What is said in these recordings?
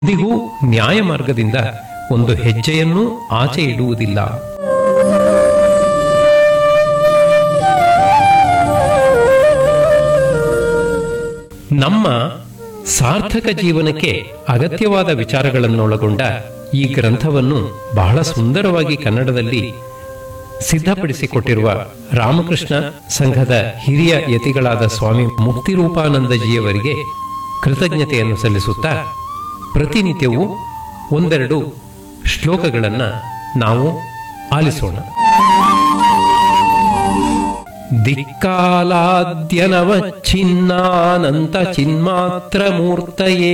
ಎಂದಿಗೂ ನ್ಯಾಯ ಮಾರ್ಗದಿಂದ ಒಂದು ಹೆಜ್ಜೆಯನ್ನೂ ಆಚೆ ಇಡುವುದಿಲ್ಲ ನಮ್ಮ ಸಾರ್ಥಕ ಜೀವನಕ್ಕೆ ಅಗತ್ಯವಾದ ವಿಚಾರಗಳನ್ನೊಳಗೊಂಡ ಈ ಗ್ರಂಥವನ್ನು ಬಹಳ ಸುಂದರವಾಗಿ ಕನ್ನಡದಲ್ಲಿ ಸಿದ್ಧಪಡಿಸಿಕೊಟ್ಟಿರುವ ರಾಮಕೃಷ್ಣ ಸಂಘದ ಹಿರಿಯ ಯತಿಗಳಾದ ಸ್ವಾಮಿ ಮುಕ್ತಿರೂಪಾನಂದಜಿಯವರಿಗೆ ಕೃತಜ್ಞತೆಯನ್ನು ಸಲ್ಲಿಸುತ್ತಾ ಪ್ರತಿನಿತ್ಯವೂ ಒಂದೆರಡು ಶ್ಲೋಕಗಳನ್ನು ನಾವು ಆಲಿಸೋಣ ದಿಕ್ಕಾಲಾದ್ಯನವಚ್ಛಿನ್ನಾನಂತ ಚಿನ್ಮಾತ್ರ ಮೂರ್ತಯೇ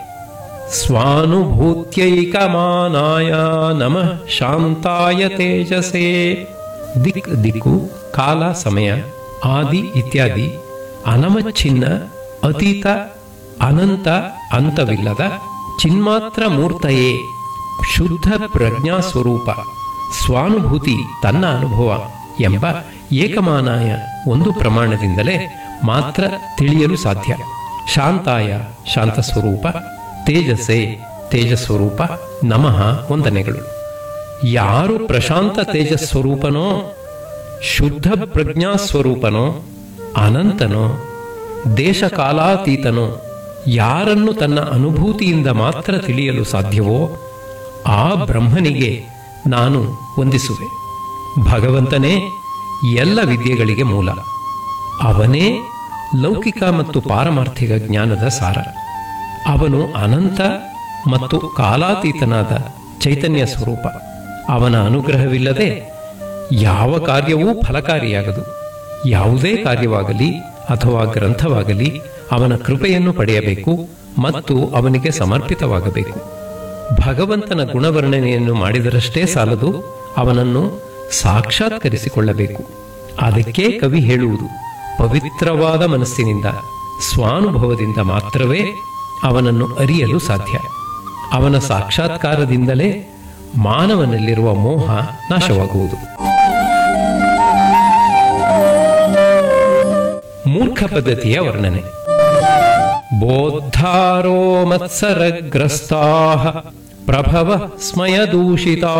ಸ್ವಾನುಭೂತ್ಯೈಕಮಾನಾಯ ನಮಃ ಶಾಂತಾಯ ತೇಜಸೇ ದಿಕ್ ದಿಕ್ಕು ಕಾಲ ಸಮಯ ಆದಿ ಇತ್ಯಾದಿ ಅನವಚ್ಛಿನ್ನ ಅತೀತ ಅನಂತ ಅಂತವಿಲ್ಲದ ಚಿನ್ಮಾತ್ರ ಮೂರ್ತಯೇ ಶುದ್ಧ ಪ್ರಜ್ಞಾ ಸ್ವರೂಪ ಸ್ವಾನುಭೂತಿ ತನ್ನ ಅನುಭವ ಎಂಬ ಏಕಮಾನಾಯ ಒಂದು ಪ್ರಮಾಣದಿಂದಲೇ ಮಾತ್ರ ತಿಳಿಯಲು ಸಾಧ್ಯ ಶಾಂತಾಯ ಶಾಂತ ಸ್ವರೂಪ ತೇಜಸ್ಸೇ ತೇಜಸ್ವರೂಪ ನಮಃ ವಂದನೆಗಳು ಯಾರು ಪ್ರಶಾಂತ ತೇಜಸ್ವರೂಪನೋ ಶುದ್ಧ ಪ್ರಜ್ಞಾ ಸ್ವರೂಪನೋ ಅನಂತನೋ ದೇಶಕಾಲಾತೀತನೋ ಯಾರನ್ನು ತನ್ನ ಅನುಭೂತಿಯಿಂದ ಮಾತ್ರ ತಿಳಿಯಲು ಸಾಧ್ಯವೋ ಆ ಬ್ರಹ್ಮನಿಗೆ ನಾನು ವಂದಿಸುವೆ ಭಗವಂತನೇ ಎಲ್ಲ ವಿದ್ಯೆಗಳಿಗೆ ಮೂಲ ಅವನೇ ಲೌಕಿಕ ಮತ್ತು ಪಾರಮಾರ್ಥಿಕ ಜ್ಞಾನದ ಸಾರ ಅವನು ಅನಂತ ಮತ್ತು ಕಾಲಾತೀತನಾದ ಚೈತನ್ಯ ಸ್ವರೂಪ ಅವನ ಅನುಗ್ರಹವಿಲ್ಲದೆ ಯಾವ ಕಾರ್ಯವೂ ಫಲಕಾರಿಯಾಗದು ಯಾವುದೇ ಕಾರ್ಯವಾಗಲಿ ಅಥವಾ ಗ್ರಂಥವಾಗಲಿ ಅವನ ಕೃಪೆಯನ್ನು ಪಡೆಯಬೇಕು ಮತ್ತು ಅವನಿಗೆ ಸಮರ್ಪಿತವಾಗಬೇಕು ಭಗವಂತನ ಗುಣವರ್ಣನೆಯನ್ನು ಮಾಡಿದರಷ್ಟೇ ಸಾಲದು ಅವನನ್ನು ಸಾಕ್ಷಾತ್ಕರಿಸಿಕೊಳ್ಳಬೇಕು ಅದಕ್ಕೆ ಕವಿ ಹೇಳುವುದು ಪವಿತ್ರವಾದ ಮನಸ್ಸಿನಿಂದ ಸ್ವಾನುಭವದಿಂದ ಮಾತ್ರವೇ ಅವನನ್ನು ಅರಿಯಲು ಸಾಧ್ಯ ಅವನ ಸಾಕ್ಷಾತ್ಕಾರದಿಂದಲೇ ಮಾನವನಲ್ಲಿರುವ ಮೋಹ ನಾಶವಾಗುವುದು ಮೂರ್ಖ ಪದ್ಧತಿಯ ವರ್ಣನೆ ಬೋದ್ಧಾರೋ ಮತ್ಸರಗ್ರಸ್ತಾ ಪ್ರಭವ ಸ್ಮಯದೂಷಿತಾ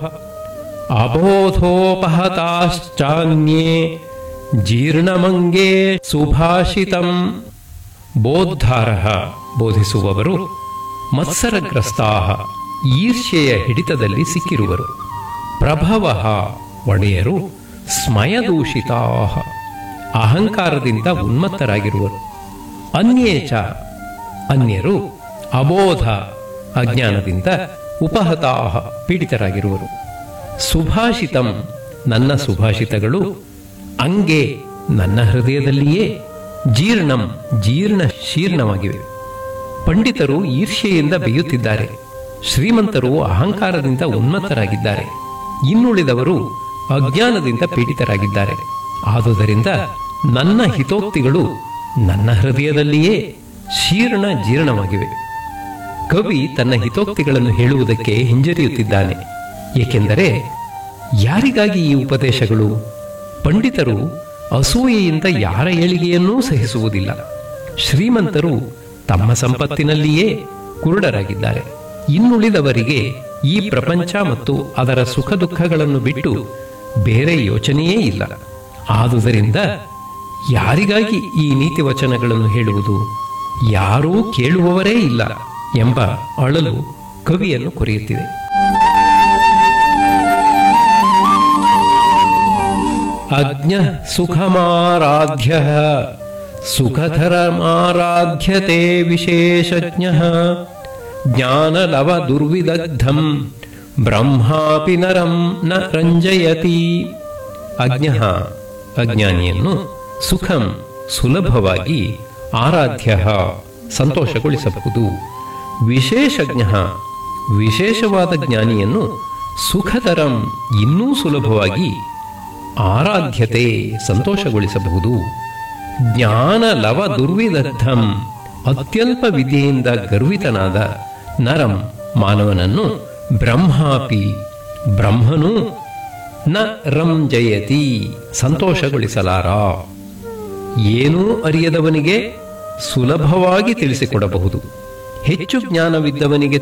ಅಬೋಧೋಪಹತಾಶ್ಚಾನ್ಯೇ ಜೀರ್ಣಮಂಗೇ ಸುಭಾಷಿತಂ ಬೋದ್ಧಾರ ಬೋಧಿಸುವವರು ಮತ್ಸರಗ್ರಸ್ತಾ ಈರ್ಷ್ಯೆಯ ಹಿಡಿತದಲ್ಲಿ ಸಿಕ್ಕಿರುವರು ಪ್ರಭವ ಒಡೆಯರು ಸ್ಮಯದೂಷಿತಾ ಅಹಂಕಾರದಿಂದ ಉನ್ಮತ್ತರಾಗಿರುವರು ಅನ್ಯೇಚ ಅನ್ಯರು ಅಬೋಧ ಅಜ್ಞಾನದಿಂದ ಉಪಹತಾ ಪೀಡಿತರಾಗಿರುವರು ಸುಭಾಷಿತಂ ನನ್ನ ಸುಭಾಷಿತಗಳು ಅಂಗೆ ನನ್ನ ಹೃದಯದಲ್ಲಿಯೇ ಜೀರ್ಣಂ ಜೀರ್ಣ ಶೀರ್ಣವಾಗಿವೆ ಪಂಡಿತರು ಈರ್ಷ್ಯೆಯಿಂದ ಬೇಯುತ್ತಿದ್ದಾರೆ ಶ್ರೀಮಂತರು ಅಹಂಕಾರದಿಂದ ಉನ್ಮತ್ತರಾಗಿದ್ದಾರೆ ಇನ್ನುಳಿದವರು ಅಜ್ಞಾನದಿಂದ ಪೀಡಿತರಾಗಿದ್ದಾರೆ ಆದುದರಿಂದ ನನ್ನ ಹಿತೋಕ್ತಿಗಳು ನನ್ನ ಹೃದಯದಲ್ಲಿಯೇ ಶೀರ್ಣ ಜೀರ್ಣವಾಗಿವೆ ಕವಿ ತನ್ನ ಹಿತೋಕ್ತಿಗಳನ್ನು ಹೇಳುವುದಕ್ಕೆ ಹಿಂಜರಿಯುತ್ತಿದ್ದಾನೆ ಏಕೆಂದರೆ ಯಾರಿಗಾಗಿ ಈ ಉಪದೇಶಗಳು ಪಂಡಿತರು ಅಸೂಯೆಯಿಂದ ಯಾರ ಏಳಿಗೆಯನ್ನೂ ಸಹಿಸುವುದಿಲ್ಲ ಶ್ರೀಮಂತರು ತಮ್ಮ ಸಂಪತ್ತಿನಲ್ಲಿಯೇ ಕುರುಡರಾಗಿದ್ದಾರೆ ಇನ್ನುಳಿದವರಿಗೆ ಈ ಪ್ರಪಂಚ ಮತ್ತು ಅದರ ಸುಖ ದುಃಖಗಳನ್ನು ಬಿಟ್ಟು ಬೇರೆ ಯೋಚನೆಯೇ ಇಲ್ಲ ಆದುದರಿಂದ ಯಾರಿಗಾಗಿ ಈ ನೀತಿ ವಚನಗಳನ್ನು ಹೇಳುವುದು ಯಾರೂ ಕೇಳುವವರೇ ಇಲ್ಲ ಎಂಬ ಅಳಲು ಕವಿಯನ್ನು ಕೊರೆಯುತ್ತಿದೆ ಅಜ್ಞ ಸುಖಮಾರಾಧ್ಯ ಸುಖಧರಮಾರಾಧ್ಯತೆ ವಿಶೇಷಜ್ಞ ಜ್ಞಾನಲವ ದುರ್ವಿದಗ್ಧಂ ಬ್ರಹ್ಮಾಪಿ ನರಂ ನ ರಂಜಯತಿ ಅಜ್ಞ ಅಜ್ಞಾನಿಯನ್ನು ಸುಖಂ ಸುಲಭವಾಗಿ ಆರಾಧ್ಯ ಸಂತೋಷಗೊಳಿಸಬಹುದು ವಿಶೇಷಜ್ಞ ವಿಶೇಷವಾದ ಜ್ಞಾನಿಯನ್ನು ಸುಖತರಂ ಇನ್ನೂ ಸುಲಭವಾಗಿ ಆರಾಧ್ಯತೆ ಸಂತೋಷಗೊಳಿಸಬಹುದು ಜ್ಞಾನ ಲವ ದುರ್ವಿದಗ್ಧಂ ಅತ್ಯಲ್ಪ ವಿದ್ಯೆಯಿಂದ ಗರ್ವಿತನಾದ ನರಂ ಮಾನವನನ್ನು ಬ್ರಹ್ಮಾಪಿ ಬ್ರಹ್ಮನು ನ ರಂಜಯತಿ ಸಂತೋಷಗೊಳಿಸಲಾರ ಏನೂ ಅರಿಯದವನಿಗೆ ಸುಲಭವಾಗಿ ತಿಳಿಸಿಕೊಡಬಹುದು ಹೆಚ್ಚು ಜ್ಞಾನವಿದ್ದವನಿಗೆ